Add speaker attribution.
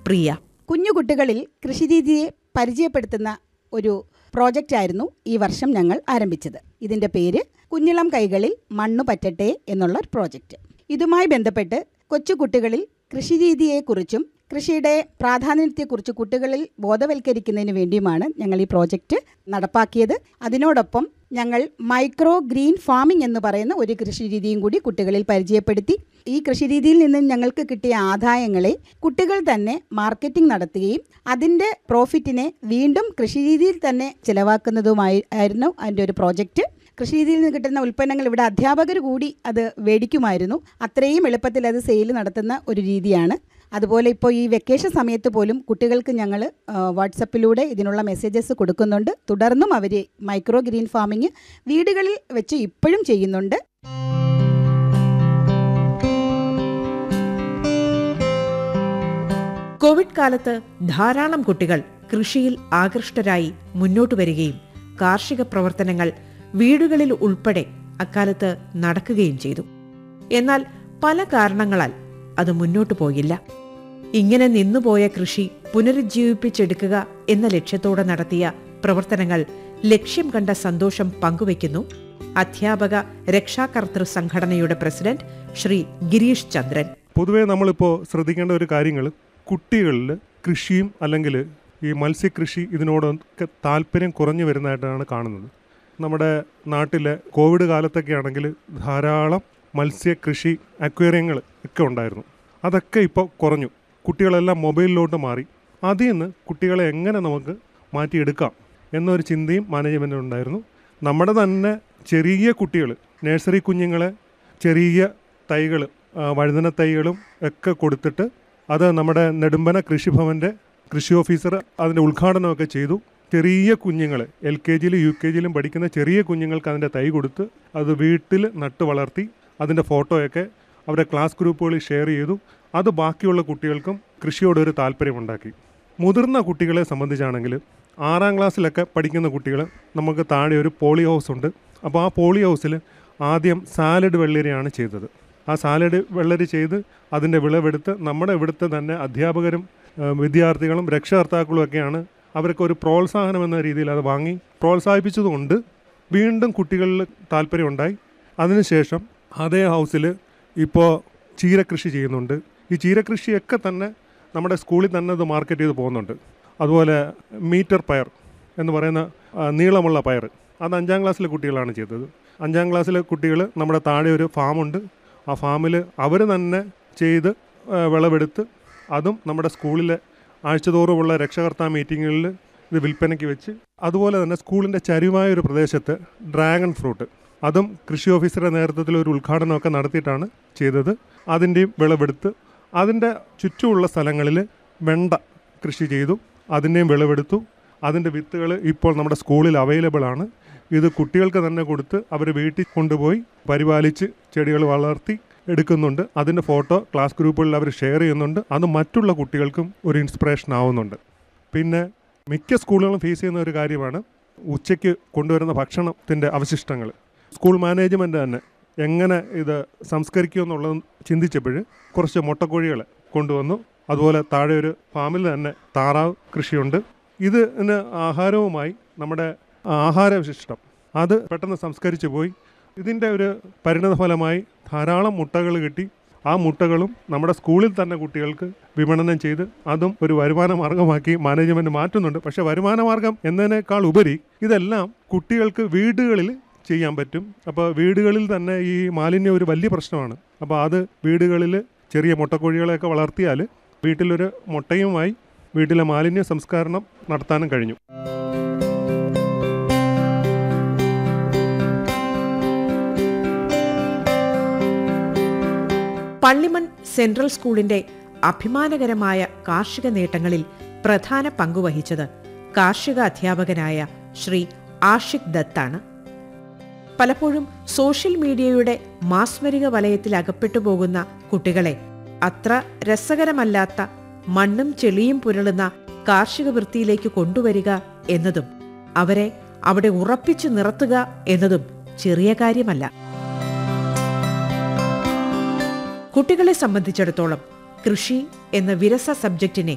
Speaker 1: പ്രിയ
Speaker 2: കുഞ്ഞു കുട്ടികളിൽ കൃഷിരീതിയെ പരിചയപ്പെടുത്തുന്ന ഒരു പ്രോജക്റ്റായിരുന്നു ഈ വർഷം ഞങ്ങൾ ആരംഭിച്ചത് ഇതിൻ്റെ പേര് കുഞ്ഞിളം കൈകളിൽ മണ്ണു പറ്റട്ടെ എന്നുള്ള ഒരു പ്രോജക്റ്റ് ഇതുമായി ബന്ധപ്പെട്ട് കൊച്ചു കുട്ടികളിൽ കൃഷിരീതിയെക്കുറിച്ചും കൃഷിയുടെ പ്രാധാന്യത്തെക്കുറിച്ച് കുട്ടികളിൽ ബോധവൽക്കരിക്കുന്നതിന് വേണ്ടിയുമാണ് ഞങ്ങൾ ഈ പ്രോജക്റ്റ് നടപ്പാക്കിയത് അതിനോടൊപ്പം ഞങ്ങൾ മൈക്രോ ഗ്രീൻ ഫാമിംഗ് എന്ന് പറയുന്ന ഒരു കൃഷിരീതിയും കൂടി കുട്ടികളിൽ പരിചയപ്പെടുത്തി ഈ കൃഷിരീതിയിൽ നിന്ന് ഞങ്ങൾക്ക് കിട്ടിയ ആദായങ്ങളെ കുട്ടികൾ തന്നെ മാർക്കറ്റിംഗ് നടത്തുകയും അതിൻ്റെ പ്രോഫിറ്റിനെ വീണ്ടും കൃഷിരീതിയിൽ തന്നെ ചിലവാക്കുന്നതുമായി ആയിരുന്നു അതിൻ്റെ ഒരു പ്രോജക്റ്റ് കൃഷിരീതിയിൽ നിന്ന് കിട്ടുന്ന ഉൽപ്പന്നങ്ങൾ ഇവിടെ അധ്യാപകർ കൂടി അത് മേടിക്കുമായിരുന്നു അത്രയും എളുപ്പത്തിൽ അത് സെയിൽ നടത്തുന്ന ഒരു രീതിയാണ് അതുപോലെ ഇപ്പോൾ ഈ വെക്കേഷൻ സമയത്ത് പോലും കുട്ടികൾക്ക് ഞങ്ങൾ വാട്സപ്പിലൂടെ ഇതിനുള്ള മെസ്സേജസ് കൊടുക്കുന്നുണ്ട് തുടർന്നും അവർ മൈക്രോ ഗ്രീൻ ഫാമിംഗ് വീടുകളിൽ വെച്ച് ഇപ്പോഴും ചെയ്യുന്നുണ്ട്
Speaker 1: കോവിഡ് കാലത്ത് ധാരാളം കുട്ടികൾ കൃഷിയിൽ ആകൃഷ്ടരായി മുന്നോട്ടു വരികയും കാർഷിക പ്രവർത്തനങ്ങൾ വീടുകളിൽ ഉൾപ്പെടെ അക്കാലത്ത് നടക്കുകയും ചെയ്തു എന്നാൽ പല കാരണങ്ങളാൽ അത് മുന്നോട്ടു പോയില്ല ഇങ്ങനെ നിന്നുപോയ കൃഷി പുനരുജ്ജീവിപ്പിച്ചെടുക്കുക എന്ന ലക്ഷ്യത്തോടെ നടത്തിയ പ്രവർത്തനങ്ങൾ ലക്ഷ്യം കണ്ട സന്തോഷം പങ്കുവയ്ക്കുന്നു അധ്യാപക രക്ഷാകർതൃ സംഘടനയുടെ പ്രസിഡന്റ് ശ്രീ ഗിരീഷ് ചന്ദ്രൻ
Speaker 3: പൊതുവേ നമ്മളിപ്പോൾ ശ്രദ്ധിക്കേണ്ട ഒരു കാര്യങ്ങൾ കുട്ടികളിൽ കൃഷിയും അല്ലെങ്കിൽ ഈ മത്സ്യകൃഷി ഇതിനോടൊക്കെ താല്പര്യം കുറഞ്ഞു വരുന്നതായിട്ടാണ് കാണുന്നത് നമ്മുടെ നാട്ടിലെ കോവിഡ് കാലത്തൊക്കെ ആണെങ്കിൽ ധാരാളം മത്സ്യകൃഷി അക്വേറിയങ്ങൾ ഒക്കെ ഉണ്ടായിരുന്നു അതൊക്കെ ഇപ്പോൾ കുറഞ്ഞു കുട്ടികളെല്ലാം മൊബൈലിലോട്ട് മാറി അതിൽ നിന്ന് കുട്ടികളെ എങ്ങനെ നമുക്ക് മാറ്റിയെടുക്കാം എന്നൊരു ചിന്തയും മാനേജ്മെൻറ്റിന് ഉണ്ടായിരുന്നു നമ്മുടെ തന്നെ ചെറിയ കുട്ടികൾ നഴ്സറി കുഞ്ഞുങ്ങളെ ചെറിയ തൈകൾ വഴുതന തൈകളും ഒക്കെ കൊടുത്തിട്ട് അത് നമ്മുടെ നെടുമ്പന കൃഷിഭവൻ്റെ കൃഷി ഓഫീസർ അതിൻ്റെ ഉദ്ഘാടനമൊക്കെ ചെയ്തു ചെറിയ കുഞ്ഞുങ്ങൾ എൽ കെ ജിയിലും യു കെ ജിയിലും പഠിക്കുന്ന ചെറിയ കുഞ്ഞുങ്ങൾക്ക് അതിൻ്റെ തൈ കൊടുത്ത് അത് വീട്ടിൽ നട്ട് വളർത്തി അതിൻ്റെ ഫോട്ടോയൊക്കെ അവരുടെ ക്ലാസ് ഗ്രൂപ്പുകളിൽ ഷെയർ ചെയ്തു അത് ബാക്കിയുള്ള കുട്ടികൾക്കും കൃഷിയോടൊരു താല്പര്യമുണ്ടാക്കി മുതിർന്ന കുട്ടികളെ സംബന്ധിച്ചാണെങ്കിൽ ആറാം ക്ലാസ്സിലൊക്കെ പഠിക്കുന്ന കുട്ടികൾ നമുക്ക് താഴെ ഒരു പോളി ഹൗസ് ഉണ്ട് അപ്പോൾ ആ പോളി ഹൗസിൽ ആദ്യം സാലഡ് വെള്ളരിയാണ് ചെയ്തത് ആ സാലഡ് വെള്ളരി ചെയ്ത് അതിൻ്റെ വിളവെടുത്ത് നമ്മുടെ ഇവിടുത്തെ തന്നെ അധ്യാപകരും ഏഹ്, വിദ്യാർത്ഥികളും രക്ഷകർത്താക്കളും ഒക്കെയാണ് അവർക്ക് ഒരു പ്രോത്സാഹനം എന്ന രീതിയിൽ അത് വാങ്ങി പ്രോത്സാഹിപ്പിച്ചതുകൊണ്ട് വീണ്ടും കുട്ടികളിൽ താല്പര്യമുണ്ടായി അതിനുശേഷം അതേ ഹൗസിൽ ഇപ്പോൾ ചീരകൃഷി ചെയ്യുന്നുണ്ട് ഈ ചീരകൃഷിയൊക്കെ തന്നെ നമ്മുടെ സ്കൂളിൽ തന്നെ അത് മാർക്കറ്റ് ചെയ്ത് പോകുന്നുണ്ട് അതുപോലെ മീറ്റർ പയർ എന്ന് പറയുന്ന ആ, നീളമുള്ള പയർ അത് അഞ്ചാം ക്ലാസ്സിലെ കുട്ടികളാണ് ചെയ്തത് അഞ്ചാം ക്ലാസ്സിലെ കുട്ടികൾ നമ്മുടെ താഴെ ഒരു ഫാമുണ്ട് ആ ഫാമിൽ അവർ തന്നെ ചെയ്ത് ആ, വിളവെടുത്ത് അതും നമ്മുടെ സ്കൂളിലെ ആഴ്ചതോറുമുള്ള രക്ഷകർത്താ മീറ്റിങ്ങുകളിൽ ഇത് വിൽപ്പനയ്ക്ക് വെച്ച് അതുപോലെ തന്നെ സ്കൂളിൻ്റെ ചരിവായ ഒരു പ്രദേശത്ത് ഡ്രാഗൺ ഫ്രൂട്ട് അതും കൃഷി ഓഫീസറുടെ നേതൃത്വത്തിൽ ഒരു ഉദ്ഘാടനമൊക്കെ നടത്തിയിട്ടാണ് ചെയ്തത് അതിൻ്റെയും വിളവെടുത്ത് അതിൻ്റെ ചുറ്റുമുള്ള സ്ഥലങ്ങളിൽ വെണ്ട കൃഷി ചെയ്തു അതിൻ്റെയും വിളവെടുത്തു അതിൻ്റെ വിത്തുകൾ ഇപ്പോൾ നമ്മുടെ സ്കൂളിൽ അവൈലബിൾ ആണ് ഇത് കുട്ടികൾക്ക് തന്നെ കൊടുത്ത് അവർ വീട്ടിൽ കൊണ്ടുപോയി പരിപാലിച്ച് ചെടികൾ വളർത്തി എടുക്കുന്നുണ്ട് അതിൻ്റെ ഫോട്ടോ ക്ലാസ് ഗ്രൂപ്പുകളിൽ അവർ ഷെയർ ചെയ്യുന്നുണ്ട് അത് മറ്റുള്ള കുട്ടികൾക്കും ഒരു ഇൻസ്പിറേഷൻ ആവുന്നുണ്ട് പിന്നെ മിക്ക സ്കൂളുകളും ഫേസ് ചെയ്യുന്ന ഒരു കാര്യമാണ് ഉച്ചയ്ക്ക് കൊണ്ടുവരുന്ന ഭക്ഷണത്തിൻ്റെ അവശിഷ്ടങ്ങൾ സ്കൂൾ മാനേജ്മെൻറ്റ് തന്നെ എങ്ങനെ ഇത് സംസ്കരിക്കും എന്നുള്ളത് ചിന്തിച്ചപ്പോൾ കുറച്ച് മുട്ടക്കോഴികളെ കൊണ്ടുവന്നു അതുപോലെ താഴെ ഒരു ഫാമിൽ തന്നെ താറാവ് കൃഷിയുണ്ട് ഇതിന് ആഹാരവുമായി നമ്മുടെ ആഹാരവിശിഷ്ടം അത് പെട്ടെന്ന് സംസ്കരിച്ചു പോയി ഇതിൻ്റെ ഒരു പരിണതഫലമായി ധാരാളം മുട്ടകൾ കിട്ടി ആ മുട്ടകളും നമ്മുടെ സ്കൂളിൽ തന്നെ കുട്ടികൾക്ക് വിപണനം ചെയ്ത് അതും ഒരു വരുമാന മാർഗമാക്കി മാനേജ്മെൻറ്റ് മാറ്റുന്നുണ്ട് പക്ഷേ വരുമാന മാർഗം എന്നതിനേക്കാൾ ഉപരി ഇതെല്ലാം കുട്ടികൾക്ക് വീടുകളിൽ ചെയ്യാൻ പറ്റും അപ്പോൾ വീടുകളിൽ തന്നെ ഈ മാലിന്യം ഒരു വലിയ പ്രശ്നമാണ് അപ്പോൾ അത് വീടുകളിൽ ചെറിയ മുട്ടക്കോഴികളെയൊക്കെ വളർത്തിയാൽ വീട്ടിലൊരു മുട്ടയുമായി വീട്ടിലെ മാലിന്യ സംസ്കരണം നടത്താനും കഴിഞ്ഞു
Speaker 1: പള്ളിമൺ സെൻട്രൽ സ്കൂളിന്റെ അഭിമാനകരമായ കാർഷിക നേട്ടങ്ങളിൽ പ്രധാന പങ്കുവഹിച്ചത് കാർഷിക അധ്യാപകനായ ശ്രീ ആഷിഖ് ദത്താണ് പലപ്പോഴും സോഷ്യൽ മീഡിയയുടെ മാസ്മരിക വലയത്തിൽ അകപ്പെട്ടു പോകുന്ന കുട്ടികളെ അത്ര രസകരമല്ലാത്ത മണ്ണും ചെളിയും പുരളുന്ന കാർഷിക വൃത്തിയിലേക്ക് കൊണ്ടുവരിക എന്നതും അവരെ അവിടെ ഉറപ്പിച്ചു നിർത്തുക എന്നതും ചെറിയ കാര്യമല്ല കുട്ടികളെ സംബന്ധിച്ചിടത്തോളം കൃഷി എന്ന വിരസ സബ്ജക്റ്റിനെ